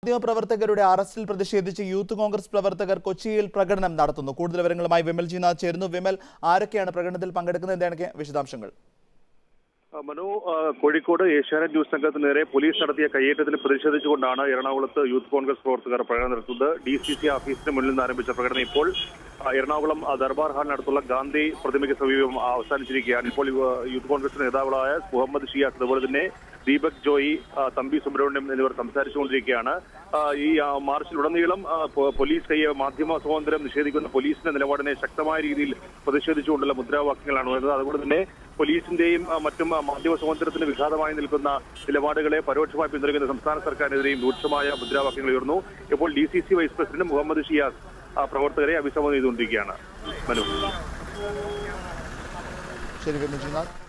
മാധ്യമപ്രവർത്തകരുടെ അറസ്റ്റിൽ പ്രതിഷേധിച്ച് യൂത്ത് കോൺഗ്രസ് പ്രവർത്തകർ കൊച്ചിയിൽ പ്രകടനം നടത്തുന്നു കൂടുതൽ വിവരങ്ങളുമായി വിമൽ ജിനാഥ് ചേരുന്നു വിമൽ ആരൊക്കെയാണ് പ്രകടനത്തിൽ പങ്കെടുക്കുന്നത് എന്താണ് വിശദാംശങ്ങൾ ആ, മനു ആ, കോഴിക്കോട് ഏഷ്യാനെറ്റ് ന്യൂസ് സംഘത്തിന് നേരെ പോലീസ് നടത്തിയ കയ്യേറ്റത്തിൽ പ്രതിഷേധിച്ചുകൊണ്ടാണ് എറണാകുളത്ത് യൂത്ത് കോൺഗ്രസ് പ്രവർത്തകർ പ്രകടനം നടത്തുന്നത് ഡി സി സി ഓഫീസിന് മുന്നിൽ നിന്ന് ആരംഭിച്ച പ്രകടനം ഇപ്പോൾ ആ, എറണാകുളം ആ, ദർബാർ ഹാളിനടുത്തുള്ള ഗാന്ധി പ്രതിമയ്ക്ക് സമീപം ആ, അവസാനിച്ചിരിക്കുകയാണ് ഇപ്പോൾ ഇവ- യൂത്ത് കോൺഗ്രസ് നേതാക്കളായ മുഹമ്മദ് ഷിയാസ് അതുപോലെ തന്നെ ദീപക് ജോയി ആ, തമ്പി സുബ്രഹ്മണ്യം എന്നിവർ സംസാരിച്ചുകൊണ്ടിരിക്കുകയാണ് ആ, ഈ ആ, മാർച്ചിലുടനീളം ആ, പോ- പോലീസ് കൈ മാധ്യമ സ്വാതന്ത്ര്യം നിഷേധിക്കുന്ന പോലീസിന്റെ നിലപാടിനെ ശക്തമായ രീതിയിൽ പ്രതിഷേധിച്ചുകൊണ്ടുള്ള മുദ്രാവാക്യങ്ങളാണ് വരുന്നത് അതുകൊണ്ട് തന്നെ പോലീസിന്റെയും ആ, മറ്റും ആ, മാധ്യമ സ്വാതന്ത്ര്യത്തിന് വിഘാതമായി നിൽക്കുന്ന നിലപാടുകളെ പരോക്ഷമായി പിന്തുണയ്ക്കുന്ന സംസ്ഥാന സർക്കാരിനെതിരെയും രൂക്ഷമായ മുദ്രാവാക്യങ്ങൾ ഉയർന്നു ഇപ്പോൾ D C C vice president Muhammad Shiyas ആ, പ്രവർത്തകരെ അഭിസംബോധന ചെയ്തുകൊണ്ടിരിക്കുകയാണ് മനു ശരി വിമൽ ജിനാഥ്